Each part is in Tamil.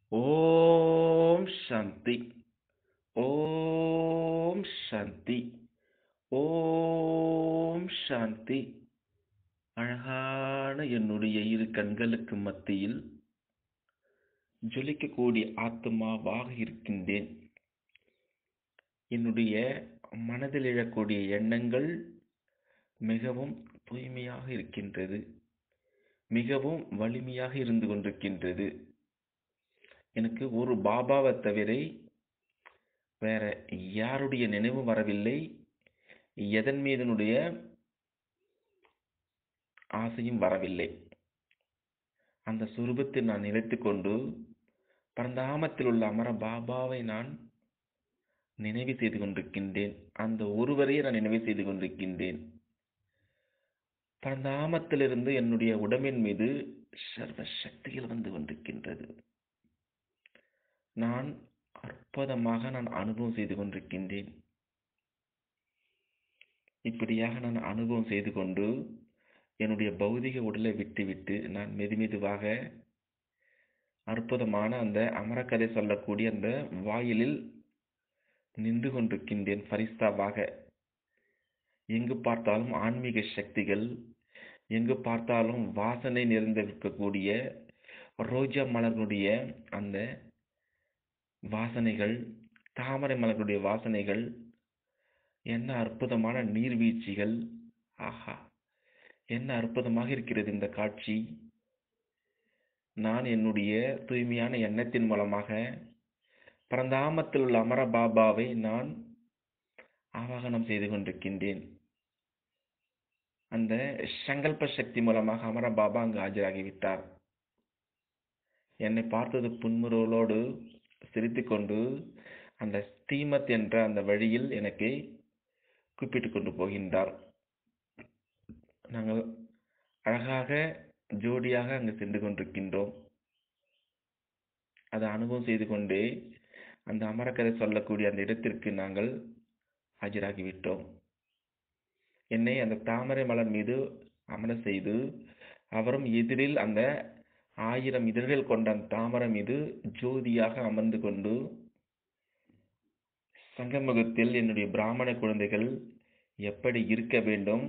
ஓம் சாந்தி ஓம் சாந்தி ஓம் சாந்தி அழகான என்னுடைய இரு கண்களுக்கு மத்தியில் ஜொலிக்கக்கூடிய ஆத்மாவாக இருக்கின்றேன் என்னுடைய மனதில் எழக்கூடிய எண்ணங்கள் மிகவும் தூய்மையாக இருக்கின்றது மிகவும் வலிமையாக இருந்து கொண்டிருக்கின்றது எனக்கு ஒரு பாபாவை தவிர வேற யாருடைய நினைவு வரவில்லை எதன் மீதனுடைய ஆசையும் வரவில்லை அந்த சுரூபத்தை நான் நிலைத்து கொண்டு பரந்தாமத்தில் உள்ள அமர பாபாவை நான் நினைவு செய்து கொண்டிருக்கின்றேன் அந்த ஒருவரையே நான் நினைவு செய்து கொண்டிருக்கின்றேன் பரந்தாமத்திலிருந்து என்னுடைய உடம்பின் மீது சர்வ சக்திகள் வந்து கொண்டிருக்கின்றது நான் அற்புதமாக நான் அனுபவம் செய்து கொண்டிருக்கின்றேன் இப்படியாக நான் அனுபவம் செய்து கொண்டு என்னுடைய பௌதிக உடலை விட்டுவிட்டு நான் மெதுமெதுவாக அற்புதமான அந்த அமரக்கதை சொல்லக்கூடிய அந்த வாயிலில் நின்று கொண்டிருக்கின்றேன் ஃபரிஸ்தாவாக எங்கு பார்த்தாலும் ஆன்மீக சக்திகள் எங்கு பார்த்தாலும் வாசனை நிறைந்திருக்கக்கூடிய ரோஜா மலர்களுடைய அந்த வாசனைகள் தாமரை மலர்களுடைய வாசனைகள் என்ன அற்புதமான நீர்வீழ்ச்சிகள் ஆஹா என்ன அற்புதமாக இருக்கிறது இந்த காட்சி நான் என்னுடைய தூய்மையான எண்ணத்தின் மூலமாக பரந்தாமத்தில் உள்ள அமர பாபாவை நான் ஆவாகனம் செய்து கொண்டிருக்கின்றேன் அந்த சங்கல்ப சக்தி மூலமாக அமர பாபா அங்கு ஆஜராகிவிட்டார் என்னை பார்த்தது புன்முறுவலோடு சிரித்துக்கொண்டு அந்த ஸ்ரீமத் என்ற அந்த வழியில் எனக்கு கூப்பிட்டு கொண்டு போகின்றார் நாங்கள் அழகாக ஜோடியாக அங்கு சென்று கொண்டிருக்கின்றோம் அதை அனுபவம் செய்து கொண்டே அந்த அமரக்கதை சொல்லக்கூடிய அந்த இடத்திற்கு நாங்கள் ஆஜராகிவிட்டோம் என்னை அந்த தாமரை மலர் மீது அமர செய்து அவரும் எதிரில் அந்த ஆயிரம் இதழ்கள் கொண்ட அந்த தாமரை மீது ஜோதியாக அமர்ந்து கொண்டு சங்கமுகத்தில் என்னுடைய பிராமண குழந்தைகள் எப்படி இருக்க வேண்டும்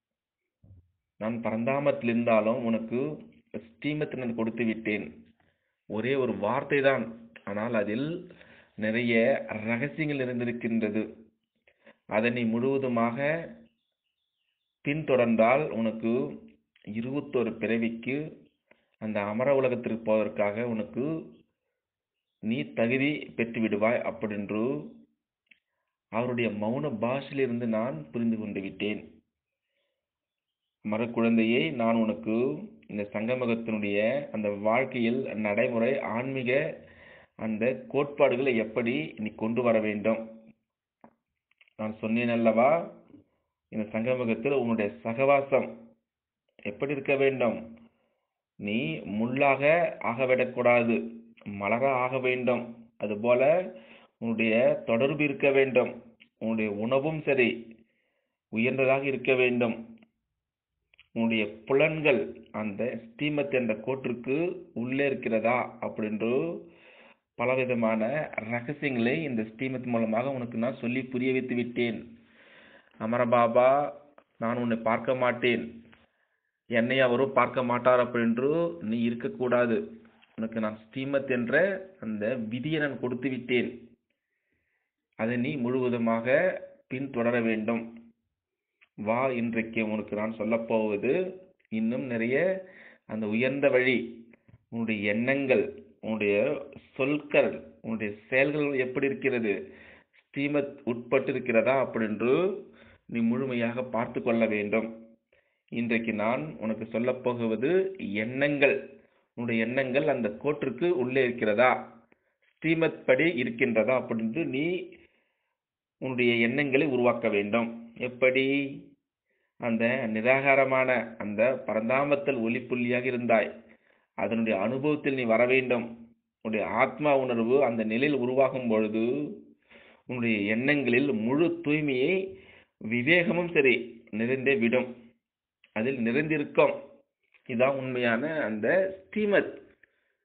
நான் பரந்தாமத்தில் இருந்தாலும் உனக்கு ஸ்ரீமத்தை நான் கொடுத்து விட்டேன் ஒரே ஒரு வார்த்தை தான் ஆனால் அதில் நிறைய ரகசியங்கள் இருந்திருக்கின்றது அதனை முழுவதுமாக பின்தொடர்ந்தால் உனக்கு இருபத்தொரு பிறவிக்கு அந்த அமர உலகத்திற்கு போவதற்காக உனக்கு நீ தகுதி பெற்று விடுவாய் அப்படின்று அவருடைய மௌன பாஷையிலிருந்து நான் புரிந்து கொண்டு விட்டேன் மரக்குழந்தையை நான் உனக்கு இந்த சங்கமகத்தினுடைய அந்த வாழ்க்கையில் நடைமுறை ஆன்மீக அந்த கோட்பாடுகளை எப்படி நீ கொண்டு வர வேண்டும் நான் சொன்னேன் அல்லவா இந்த சங்கமகத்தில் உன்னுடைய சகவாசம் எப்படி இருக்க வேண்டும் நீ முள்ளாக ஆகவிடக்கூடாது மலர ஆக வேண்டும் அதுபோல உன்னுடைய தொடர்பு இருக்க வேண்டும் உன்னுடைய உணவும் சரி உயர்ந்ததாக இருக்க வேண்டும் உன்னுடைய புலன்கள் அந்த ஸ்ரீமத் என்ற கோட்டிற்கு உள்ளே இருக்கிறதா அப்படின்று பலவிதமான ரகசியங்களை இந்த ஸ்ரீமத் மூலமாக உனக்கு நான் சொல்லி புரிய வைத்து விட்டேன் அமரபாபா நான் உன்னை பார்க்க மாட்டேன் என்னை அவரும் பார்க்க மாட்டார் அப்படின்று நீ இருக்கக்கூடாது உனக்கு நான் ஸ்ரீமத் என்ற அந்த விதியை நான் கொடுத்து விட்டேன் அதை நீ முழுவதுமாக பின்தொடர வேண்டும் வா இன்றைக்கு உனக்கு நான் சொல்லப் போவது இன்னும் நிறைய அந்த உயர்ந்த வழி உன்னுடைய எண்ணங்கள் உன்னுடைய சொற்கள் உன்னுடைய செயல்கள் எப்படி இருக்கிறது ஸ்ரீமத் உட்பட்டு இருக்கிறதா அப்படின்று நீ முழுமையாக பார்த்து கொள்ள வேண்டும் இன்றைக்கு நான் உனக்கு சொல்லப் போகுவது எண்ணங்கள் உன்னுடைய எண்ணங்கள் அந்த கோட்டிற்கு உள்ளே இருக்கிறதா ஸ்ரீமத் படி இருக்கின்றதா அப்படின்று நீ உன்னுடைய எண்ணங்களை உருவாக்க வேண்டும் எப்படி அந்த நிராகாரமான அந்த பரந்தாமத்தில் ஒளிப்புள்ளியாக இருந்தாய் அதனுடைய அனுபவத்தில் நீ வர வேண்டும் உன்னுடைய ஆத்மா உணர்வு அந்த நிலையில் உருவாகும் பொழுது உன்னுடைய எண்ணங்களில் முழு தூய்மையை விவேகமும் சரி நிறைந்தே விடும் அதில் நிறைந்திருக்கும் இதான் உண்மையான அந்த ஸ்ரீமத்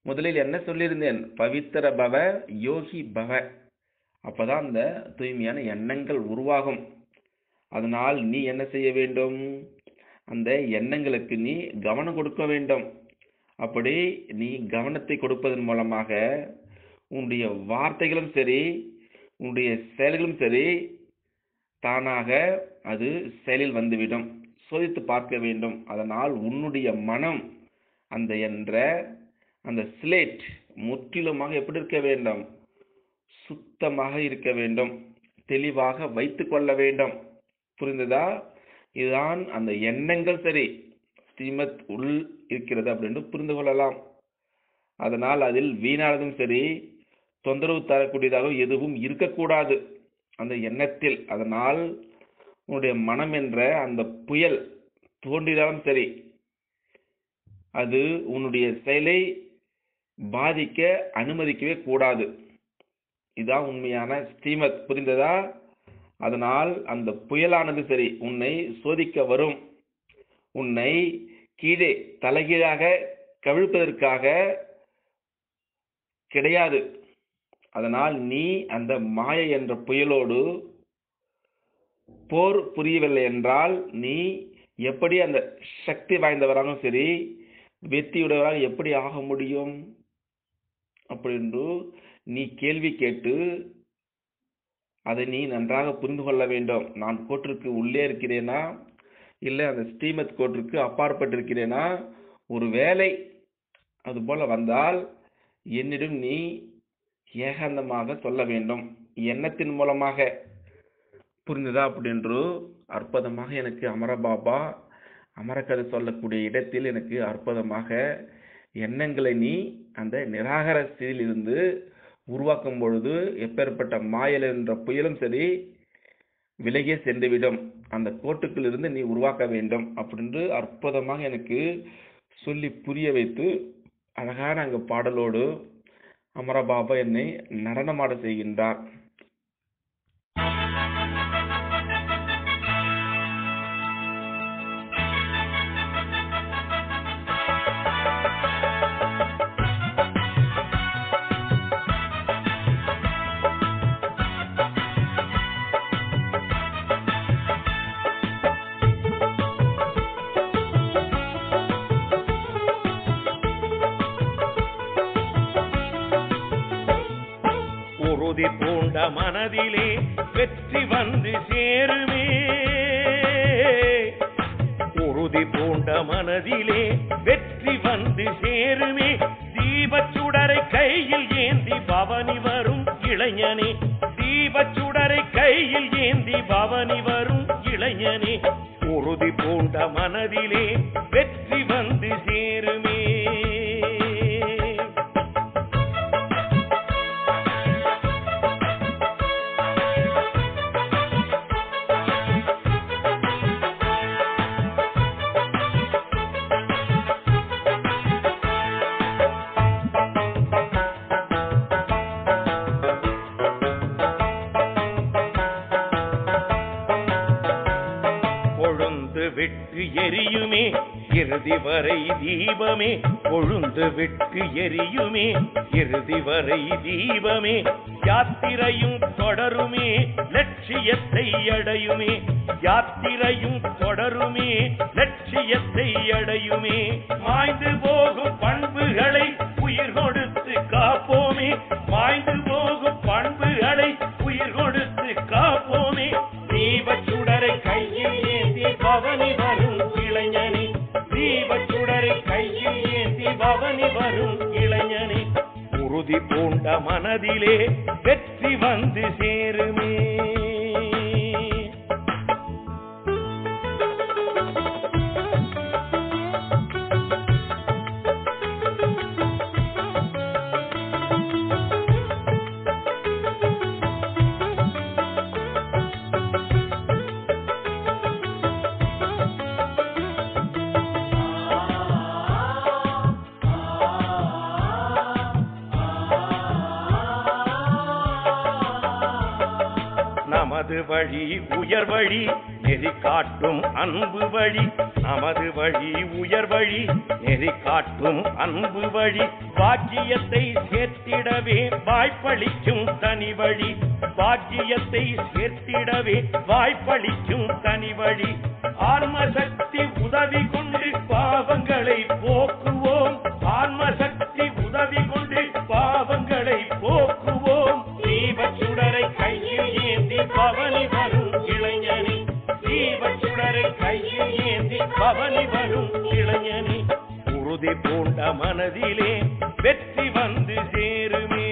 முதலில் என்ன சொல்லியிருந்தேன் பவித்திர பவ யோகி பவ அப்பதான் அந்த தூய்மையான எண்ணங்கள் உருவாகும் அதனால் நீ என்ன செய்ய வேண்டும் அந்த எண்ணங்களுக்கு நீ கவனம் கொடுக்க வேண்டும் அப்படி நீ கவனத்தை கொடுப்பதன் மூலமாக உன்னுடைய வார்த்தைகளும் சரி உன்னுடைய செயல்களும் சரி தானாக அது செயலில் வந்துவிடும் சோதித்து பார்க்க வேண்டும் அதனால் உன்னுடைய மனம் அந்த என்ற அந்த ஸ்லேட் முற்றிலுமாக எப்படி இருக்க வேண்டும் சுத்தமாக இருக்க வேண்டும் தெளிவாக வைத்துக் கொள்ள வேண்டும் புரிந்ததா இதுதான் அந்த எண்ணங்கள் சரி ஸ்ரீமத் உள் இருக்கிறது அப்படின்னு புரிந்து கொள்ளலாம் அதனால் அதில் வீணானதும் சரி தொந்தரவு தரக்கூடியதாக எதுவும் இருக்கக்கூடாது அந்த எண்ணத்தில் அதனால் உன்னுடைய மனம் என்ற அந்த புயல் தோன்றினாலும் சரி அது உன்னுடைய செயலை பாதிக்க அனுமதிக்கவே கூடாது இதான் உண்மையான ஸ்ரீமத் புரிந்ததா அதனால் அந்த புயலானது சரி உன்னை சோதிக்க வரும் உன்னை கீழே தலைகீழாக கவிழ்ப்பதற்காக கிடையாது அதனால் நீ அந்த மாயை என்ற புயலோடு போர் புரியவில்லை என்றால் நீ எப்படி அந்த சக்தி வாய்ந்தவராகவும் சரி வெற்றியுடையவராக எப்படி ஆக முடியும் அப்படின்னு நீ கேள்வி கேட்டு அதை நீ நன்றாக புரிந்து கொள்ள வேண்டும் நான் கோட்டிற்கு உள்ளே இருக்கிறேனா இல்லை அந்த ஸ்ரீமத் கோட்டிற்கு அப்பாற்பட்டிருக்கிறேனா ஒரு வேலை அது போல வந்தால் என்னிடம் நீ ஏகாந்தமாக சொல்ல வேண்டும் எண்ணத்தின் மூலமாக புரிந்ததா அப்படின்று அற்புதமாக எனக்கு அமரபாபா அமரக்கதை சொல்லக்கூடிய இடத்தில் எனக்கு அற்புதமாக எண்ணங்களை நீ அந்த நிராகர இருந்து உருவாக்கும் பொழுது எப்பேற்பட்ட மாயல் என்ற புயலும் சரி விலகியே சென்றுவிடும் அந்த கோட்டுக்குள் இருந்து நீ உருவாக்க வேண்டும் அப்படின்னு அற்புதமாக எனக்கு சொல்லி புரிய வைத்து அழகான அங்கு பாடலோடு அமரபாபா என்னை நடனமாட செய்கின்றார் உறுதி பூண்ட மனதிலே வெற்றி வந்து சேருமே உறுதி பூண்ட மனதிலே வெற்றி வந்து சேருமே தீபச்சுடரை கையில் ஏந்தி பவனி வரும் இளைஞனே தீபச்சுடரை கையில் ஏந்தி பவனி வரும் இளைஞனே உறுதி பூண்ட மனதிலே வெற்றி வந்து சேருமே கொழுந்து விட்டு எரியுமே இறுதி வரை தீபமே கொழுந்து விட்டு எரியுமே இறுதி வரை தீபமே யாத்திரையும் தொடருமே லட்சியத்தை அடையுமே யாத்திரையும் தொடருமே லட்சியத்தை அடையுமே மாய்ந்து போகும் பண்புகளை உயிர் கொடுத்து காப்போமே மாய்ந்து போகும் பண்புகளை உயிர் கொடுத்து காப்போமே தீபச்சுடரை கையில் ஏந்தி பவனி வரும் இளைஞனே தீபச்சுடரை கையில் ஏந்தி பவனி வரும் இளைஞனே உறுதி பூண்ட மனதிலே வெற்றி வந்து சேருமே நமது வழி உயர் வழி நெறி காட்டும் அன்பு வழி நமது வழி உயர் வழி நெறி காட்டும் அன்பு வழி பாக்கியத்தை சேர்த்திடவே வாய்ப்பளிக்கும் தனி வழி பாக்கியத்தை சேர்த்திடவே வாய்ப்பளிக்கும் தனி வழி ஆன்மசக்தி உதவி கொண்டு பாவங்களை போக்குவோம் ஆன்மசக்தி உதவி கொண்டு பாவங்களை போக்குவோம் தீபச்சுடரை கையில் ஏந்தி பவனி வரும் இளைஞனி தீபச்சுடரை கையில் ஏந்தி பவனி வரும் இளைஞனி உறுதி பூண்ட மனதிலே வெற்றி வந்து சேருமே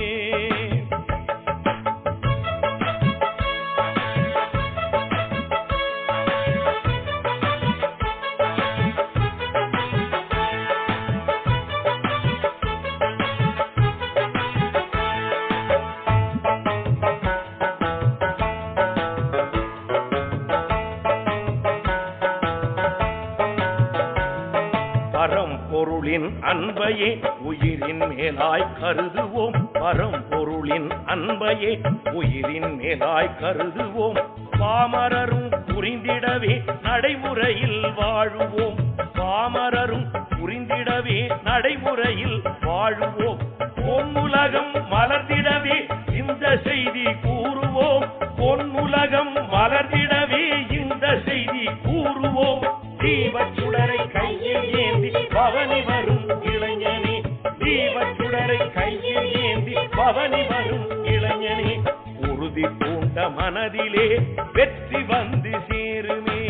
பரம்பொருளின் அன்பையே உயிரின் மேலாய் கருதுவோம் பரம்பொருளின் அன்பையே உயிரின் மேலாய் கருதுவோம் பாமரரும் புரிந்திடவே நடைமுறையில் வாழுவோம் பாமரரும் புரிந்திடவே நடைமுறையில் வாழுவோம் பொன்னுலகம் மலர்ந்திடவே இந்த செய்தி கூறுவோம் பொன்னுலகம் மலர்ந்திடவே இந்த செய்தி கூறுவோம் தீபச்சுடரை கையில் ஏந்தி பவனி வரும் இளைஞனே தீபச்சுடரை கையில் ஏந்தி பவனி வரும் இளைஞனே உறுதி பூண்ட மனதிலே வெற்றி வந்து சேருமே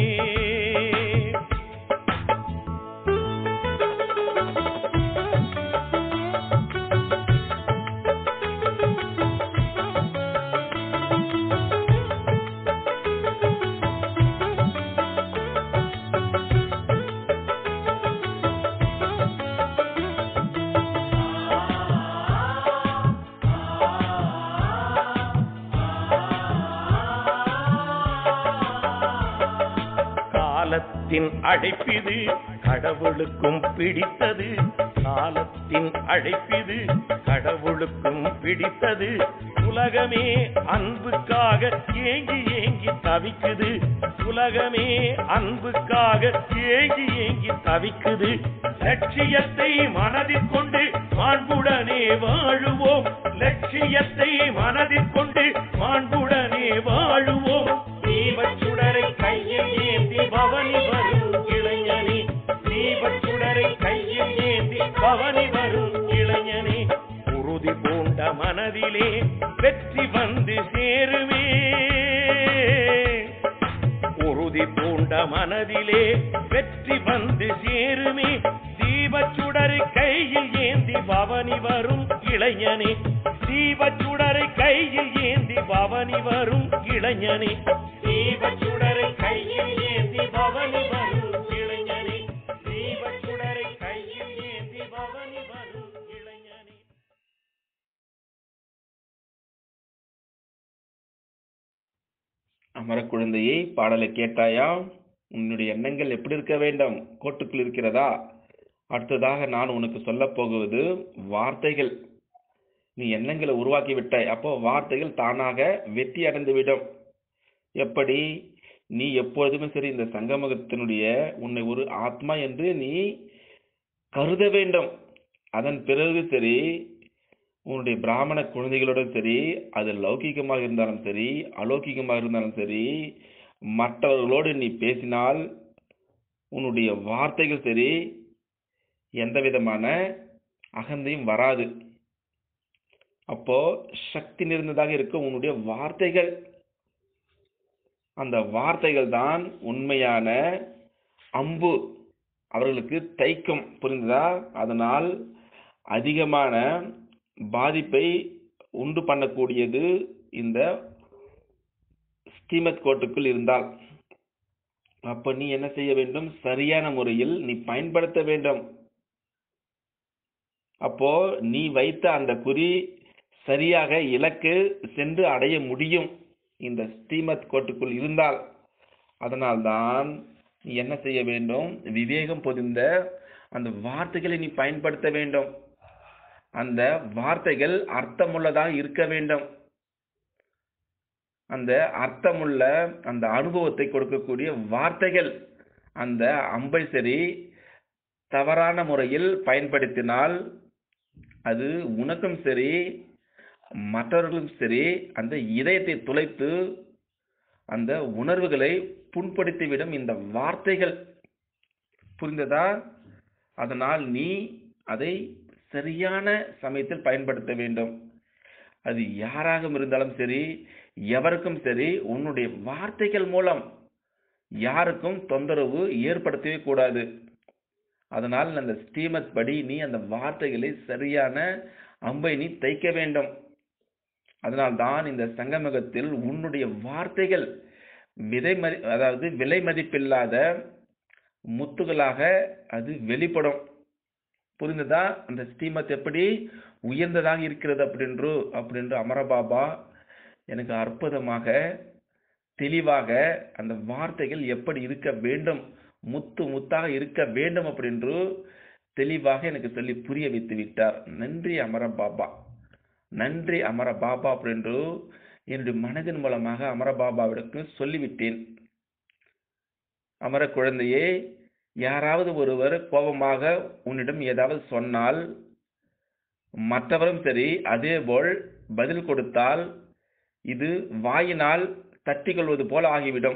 காலத்தின் அழைப்பிது கடவுளுக்கும் பிடித்தது காலத்தின் அழைப்பிது கடவுளுக்கும் பிடித்தது உலகமே அன்புக்காக ஏங்கி ஏங்கி தவிக்குது உலகமே அன்புக்காக ஏங்கி ஏங்கி தவிக்குது லட்சியத்தை மனதில் கொண்டு மாண்புடனே வாழுவோம் லட்சியத்தை மனதில் கொண்டு மாண்புடனே வாழுவோம் தீபச்சுடரை கையில் ஏந்தி பவனி வரும் இளைஞனே தீபச்சுடரை கையில் ஏந்தி பவனி வரும் இளைஞனே உறுதி பூண்ட மனதிலே வெற்றி வந்து சேருமே உறுதி பூண்ட மனதிலே வெற்றி வந்து சேருமே தீபச்சுடரை கையில் ஏந்தி பவனி வரும் இளைஞனே தீபச்சுடரை கையில் ஏந்தி பவனி வரும் இளைஞனே தீபச்சுடரை கையில் ஏந்தி பவனி வரும் இளைஞனே தீபச்சுடரை கையில் ஏந்தி பவனி வரும் இளைஞனே அமர குழந்தையை பாடலை கேட்டாயா உன்னுடைய எண்ணங்கள் எப்படி இருக்க வேண்டும் கோட்டுக்குள் இருக்கிறதா அடுத்ததாக நான் உனக்கு சொல்லப் போகுவது வார்த்தைகள் நீ எண்ணங்களை உருவாக்கி விட்டாய் அப்போ வார்த்தைகள் தானாக வெற்றி அடைந்துவிடும் எப்படி நீ எப்பொழுதுமே சரி இந்த சங்கமகத்தினுடைய உன்னை ஒரு ஆத்மா என்று நீ கருத வேண்டும் அதன் பிறகு சரி உன்னுடைய பிராமண குழந்தைகளோடும் சரி அது லௌகிகமாக இருந்தாலும் சரி அலௌகிகமாக இருந்தாலும் சரி மற்றவர்களோடு நீ பேசினால் உன்னுடைய வார்த்தைகள் சரி எந்த விதமான அகந்தையும் வராது அப்போ சக்தி நிறைந்ததாக இருக்கும் உன்னுடைய வார்த்தைகள் அந்த வார்த்தைகள் தான் உண்மையான அம்பு அவர்களுக்கு தைக்கும் புரிந்ததா அதனால் அதிகமான பாதிப்பை உண்டு பண்ணக்கூடியது இந்த ஸ்ரீமத் கோட்டுக்குள் இருந்தால் அப்ப நீ என்ன செய்ய வேண்டும் சரியான முறையில் நீ பயன்படுத்த வேண்டும் அப்போ நீ வைத்த அந்த குறி சரியாக இலக்கு சென்று அடைய முடியும் இந்த ஸ்ரீமத் கோட்டுக்குள் இருந்தால் அதனால்தான் நீ என்ன செய்ய வேண்டும் விவேகம் பொதிந்த அந்த வார்த்தைகளை நீ பயன்படுத்த வேண்டும் அந்த வார்த்தைகள் அர்த்தமுள்ளதாக இருக்க வேண்டும் அந்த அர்த்தமுள்ள அந்த அனுபவத்தை கொடுக்கக்கூடிய வார்த்தைகள் அந்த அம்பை சரி தவறான முறையில் பயன்படுத்தினால் அது உனக்கும் சரி மற்றவர்களும் சரி அந்த இதயத்தை துளைத்து அந்த உணர்வுகளை புண்படுத்திவிடும் இந்த வார்த்தைகள் புரிந்ததா அதனால் நீ அதை சரியான சமயத்தில் பயன்படுத்த வேண்டும் அது யாராக இருந்தாலும் சரி எவருக்கும் சரி உன்னுடைய வார்த்தைகள் மூலம் யாருக்கும் தொந்தரவு ஏற்படுத்தவே கூடாது அதனால் அந்த ஸ்ரீமத் படி நீ அந்த வார்த்தைகளை சரியான அம்பை நீ தைக்க வேண்டும் அதனால் தான் இந்த சங்கமகத்தில் உன்னுடைய வார்த்தைகள் விதை மதி அதாவது விலை மதிப்பில்லாத முத்துகளாக அது வெளிப்படும் புரிந்ததா அந்த ஸ்ரீமத் எப்படி உயர்ந்ததாக இருக்கிறது அப்படின்று அப்படின்று அமரபாபா எனக்கு அற்புதமாக தெளிவாக அந்த வார்த்தைகள் எப்படி இருக்க வேண்டும் முத்து முத்தாக இருக்க வேண்டும் அப்படின்று தெளிவாக எனக்கு சொல்லி புரிய வைத்து விட்டார் நன்றி அமர பாபா நன்றி அமர பாபா அப்படின்று என்னுடைய மனதின் மூலமாக அமர பாபாவிற்கு சொல்லிவிட்டேன் அமர குழந்தையே யாராவது ஒருவர் கோபமாக உன்னிடம் ஏதாவது சொன்னால் மற்றவரும் சரி அதேபோல் பதில் கொடுத்தால் இது வாயினால் தட்டி கொள்வது போல ஆகிவிடும்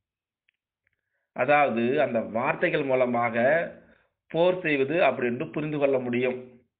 அதாவது அந்த வார்த்தைகள் மூலமாக போர் செய்வது அப்படின்னு புரிந்து கொள்ள முடியும்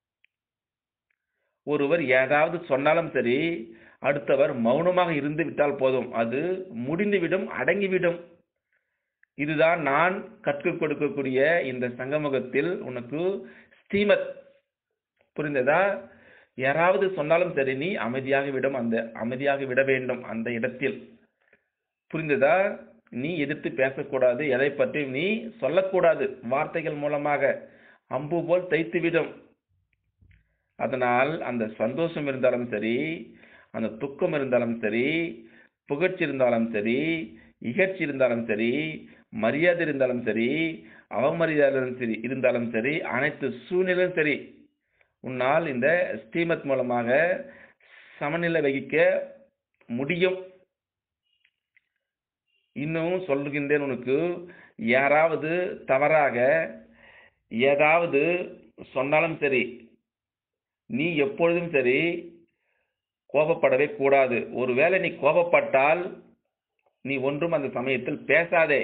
ஒருவர் ஏதாவது சொன்னாலும் சரி அடுத்தவர் மௌனமாக இருந்து விட்டால் போதும் அது முடிந்துவிடும் அடங்கிவிடும் இதுதான் நான் கற்றுக் கொடுக்கக்கூடிய இந்த சங்கமுகத்தில் உனக்கு ஸ்ரீமத் புரிந்ததா யாராவது சொன்னாலும் சரி நீ அமைதியாக விடும் அந்த அமைதியாக விட வேண்டும் அந்த இடத்தில் புரிந்ததா நீ எதிர்த்து பேசக்கூடாது எதை பற்றி நீ சொல்லக்கூடாது வார்த்தைகள் மூலமாக அம்பு போல் தைத்துவிடும் அதனால் அந்த சந்தோஷம் இருந்தாலும் சரி அந்த துக்கம் இருந்தாலும் சரி புகழ்ச்சி இருந்தாலும் சரி இகழ்ச்சி இருந்தாலும் சரி மரியாதை இருந்தாலும் சரி அவமரியாதை சரி இருந்தாலும் சரி அனைத்து சூழ்நிலையும் சரி உன்னால் இந்த ஸ்ரீமத் மூலமாக சமநிலை வகிக்க முடியும் இன்னும் சொல்கின்றேன் உனக்கு யாராவது தவறாக ஏதாவது சொன்னாலும் சரி நீ எப்பொழுதும் சரி கோபப்படவே கூடாது ஒருவேளை நீ கோபப்பட்டால் நீ ஒன்றும் அந்த சமயத்தில் பேசாதே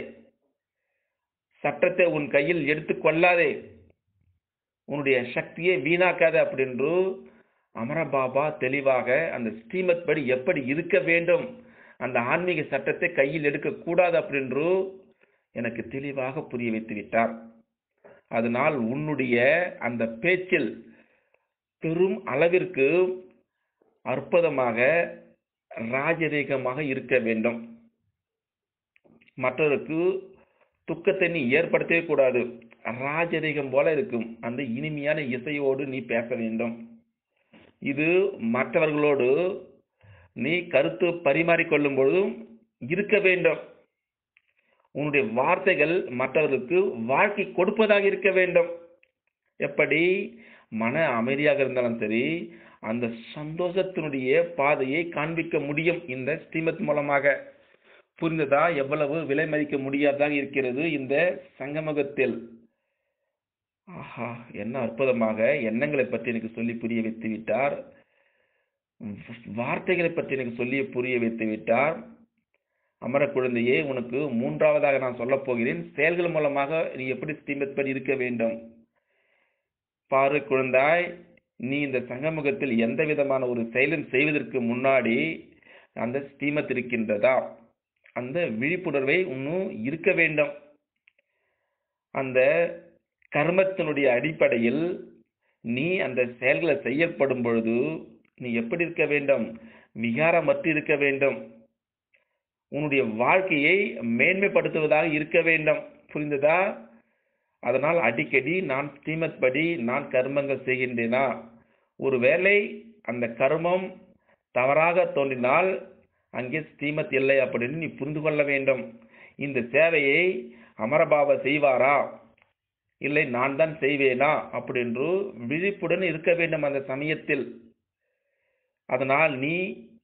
சட்டத்தை உன் கையில் எடுத்துக் கொள்ளாதே உன்னுடைய சக்தியை வீணாக்காத அப்படின்று அமரபாபா தெளிவாக அந்த ஸ்ரீமத் படி எப்படி இருக்க வேண்டும் அந்த ஆன்மீக சட்டத்தை கையில் எடுக்கக்கூடாது அப்படின்று எனக்கு தெளிவாக புரிய வைத்து விட்டார் அதனால் உன்னுடைய அந்த பேச்சில் பெரும் அளவிற்கு அற்புதமாக ராஜரீகமாக இருக்க வேண்டும் மற்றவருக்கு துக்கத்தை நீ ஏற்படுத்தவே கூடாது ராஜரீகம் போல இருக்கும் அந்த இனிமையான இசையோடு நீ பேச வேண்டும் இது மற்றவர்களோடு நீ கருத்து பரிமாறிக்கொள்ளும் பொழுதும் இருக்க வேண்டும் உன்னுடைய வார்த்தைகள் மற்றவர்களுக்கு வாழ்க்கை கொடுப்பதாக இருக்க வேண்டும் எப்படி மன அமைதியாக இருந்தாலும் சரி அந்த சந்தோஷத்தினுடைய பாதையை காண்பிக்க முடியும் இந்த ஸ்ரீமத் மூலமாக புரிந்ததா எவ்வளவு விலை மதிக்க முடியாததாக இருக்கிறது இந்த சங்கமகத்தில் ஆஹா என்ன அற்புதமாக எண்ணங்களை பற்றி எனக்கு சொல்லி புரிய வைத்து விட்டார் வார்த்தைகளை பற்றி எனக்கு சொல்லி புரிய வைத்து விட்டார் அமர குழந்தையே உனக்கு மூன்றாவதாக நான் சொல்லப் போகிறேன் செயல்கள் மூலமாக நீ எப்படி ஸ்ரீமத் படி இருக்க வேண்டும் பாரு குழந்தாய் நீ இந்த சங்கமுகத்தில் எந்த விதமான ஒரு செயலும் செய்வதற்கு முன்னாடி அந்த ஸ்ரீமத் இருக்கின்றதா அந்த விழிப்புணர்வை இன்னும் இருக்க வேண்டும் அந்த கர்மத்தினுடைய அடிப்படையில் நீ அந்த செயல்களை செய்யப்படும் பொழுது நீ எப்படி இருக்க வேண்டும் விகாரமற்று இருக்க வேண்டும் உன்னுடைய வாழ்க்கையை மேன்மைப்படுத்துவதாக இருக்க வேண்டும் புரிந்ததா அதனால் அடிக்கடி நான் ஸ்ரீமத் படி நான் கர்மங்கள் செய்கின்றேனா ஒருவேளை அந்த கர்மம் தவறாக தோன்றினால் அங்கே ஸ்ரீமத் இல்லை அப்படின்னு நீ புரிந்து கொள்ள வேண்டும் இந்த சேவையை அமரபாபா செய்வாரா இல்லை நான் தான் செய்வேனா அப்படின்று விழிப்புடன் இருக்க வேண்டும் அந்த சமயத்தில் அதனால் நீ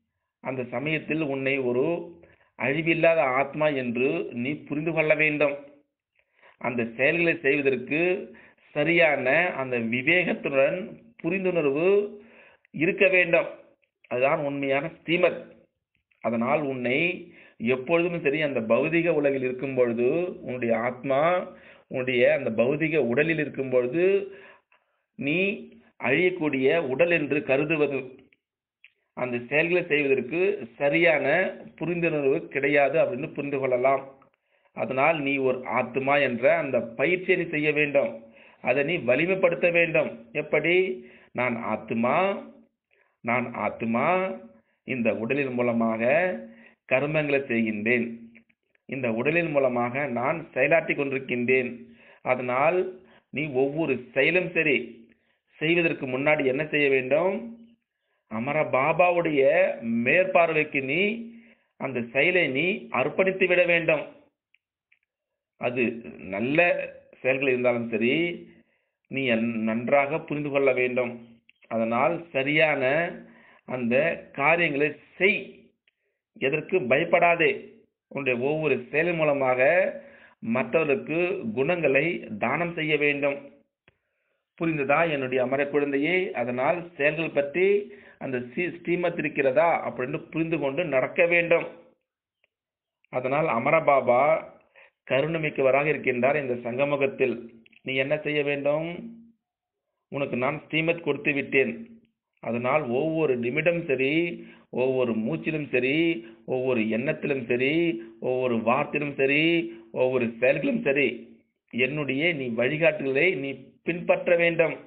அந்த சமயத்தில் உன்னை ஒரு அழிவில்லாத ஆத்மா என்று நீ புரிந்து கொள்ள வேண்டும் அந்த செயல்களை செய்வதற்கு சரியான அந்த விவேகத்துடன் புரிந்துணர்வு இருக்க வேண்டும் அதுதான் உண்மையான ஸ்ரீமத் அதனால் உன்னை எப்பொழுதும் சரி அந்த பௌதிக உலகில் இருக்கும் பொழுது உன்னுடைய ஆத்மா உன்னுடைய அந்த பௌதிக உடலில் இருக்கும் பொழுது நீ அழியக்கூடிய உடல் என்று கருதுவது அந்த செயல்களை செய்வதற்கு சரியான புரிந்துணர்வு கிடையாது அப்படின்னு புரிந்து கொள்ளலாம் அதனால் நீ ஒரு ஆத்மா என்ற அந்த பயிற்சியை நீ செய்ய வேண்டும் அதை நீ வலிமைப்படுத்த வேண்டும் எப்படி நான் ஆத்மா நான் ஆத்மா இந்த உடலின் மூலமாக கர்மங்களை செய்கின்றேன் இந்த உடலின் மூலமாக நான் செயலாற்றி கொண்டிருக்கின்றேன் அதனால் நீ ஒவ்வொரு செயலும் சரி செய்வதற்கு முன்னாடி என்ன செய்ய வேண்டும் அமர பாபாவுடைய மேற்பார்வைக்கு நீ அந்த செயலை நீ அர்ப்பணித்து விட வேண்டும் அது நல்ல செயல்கள் இருந்தாலும் சரி நீ நன்றாக புரிந்து கொள்ள வேண்டும் அதனால் சரியான அந்த காரியங்களை செய் எதற்கு பயப்படாதே உன்னுடைய ஒவ்வொரு செயல் மூலமாக மற்றவர்களுக்கு குணங்களை தானம் செய்ய வேண்டும் புரிந்ததா என்னுடைய அமர குழந்தையே அதனால் செயல்கள் பற்றி அந்த ஸ்ரீமத் இருக்கிறதா அப்படின்னு புரிந்து கொண்டு நடக்க வேண்டும் அதனால் அமரபாபா கருணமிக்கவராக இருக்கின்றார் இந்த சங்கமுகத்தில் நீ என்ன செய்ய வேண்டும் உனக்கு நான் ஸ்ரீமத் கொடுத்து விட்டேன் அதனால் ஒவ்வொரு நிமிடம் சரி ஒவ்வொரு மூச்சிலும் சரி ஒவ்வொரு எண்ணத்திலும் சரி ஒவ்வொரு வார்த்தையிலும் சரி ஒவ்வொரு செயல்களும் சரி என்னுடைய நீ வழிகாட்டுதலை நீ பின்பற்ற வேண்டும்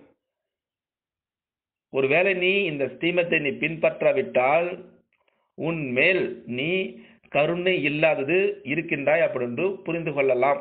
ஒருவேளை நீ இந்த ஸ்ரீமத்தை நீ பின்பற்றாவிட்டால் உன் மேல் நீ கருணை இல்லாதது இருக்கின்றாய் அப்படின்னு புரிந்து கொள்ளலாம்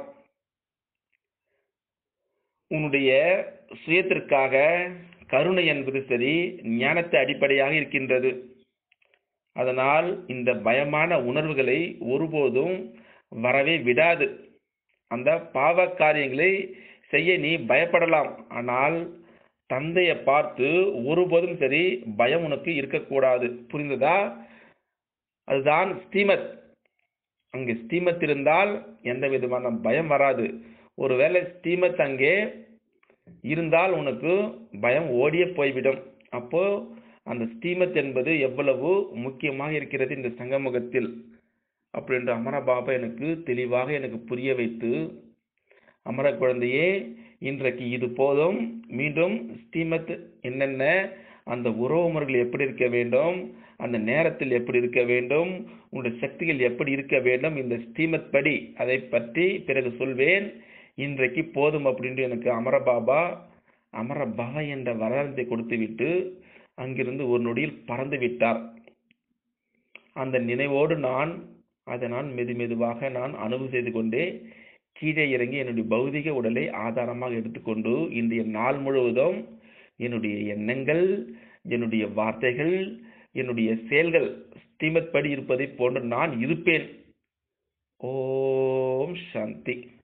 உன்னுடைய சுயத்திற்காக கருணை என்பது சரி ஞானத்தை அடிப்படையாக இருக்கின்றது அதனால் இந்த பயமான உணர்வுகளை ஒருபோதும் வரவே விடாது அந்த பாவ காரியங்களை செய்ய நீ பயப்படலாம் ஆனால் தந்தையை பார்த்து ஒருபோதும் சரி பயம் உனக்கு இருக்கக்கூடாது புரிந்ததா அதுதான் ஸ்ரீமத் அங்கே ஸ்ரீமத் இருந்தால் எந்த விதமான பயம் வராது ஒருவேளை ஸ்ரீமத் அங்கே இருந்தால் உனக்கு பயம் ஓடியே போய்விடும் அப்போ அந்த ஸ்ரீமத் என்பது எவ்வளவு முக்கியமாக இருக்கிறது இந்த சங்கமுகத்தில் அப்படின்ற அமரபாபா எனக்கு தெளிவாக எனக்கு புரிய வைத்து அமர குழந்தையே இன்றைக்கு இது போதும் மீண்டும் ஸ்ரீமத் என்னென்ன அந்த உறவு முறைகள் எப்படி இருக்க வேண்டும் அந்த நேரத்தில் எப்படி இருக்க வேண்டும் உன்னுடைய சக்திகள் எப்படி இருக்க வேண்டும் இந்த ஸ்ரீமத் படி அதை பற்றி பிறகு சொல்வேன் இன்றைக்கு போதும் அப்படின்ட்டு எனக்கு அமரபாபா அமரபாபா என்ற வரலாற்றை கொடுத்துவிட்டு அங்கிருந்து ஒரு நொடியில் பறந்து விட்டார் அந்த நினைவோடு நான் அதை நான் மெது மெதுவாக நான் அனுபவம் செய்து கொண்டே கீழே இறங்கி என்னுடைய பௌதிக உடலை ஆதாரமாக எடுத்துக்கொண்டு இன்றைய நாள் முழுவதும் என்னுடைய எண்ணங்கள் என்னுடைய வார்த்தைகள் என்னுடைய செயல்கள் ஸ்ரீமத் படி இருப்பதை போன்று நான் இருப்பேன் ஓம் சாந்தி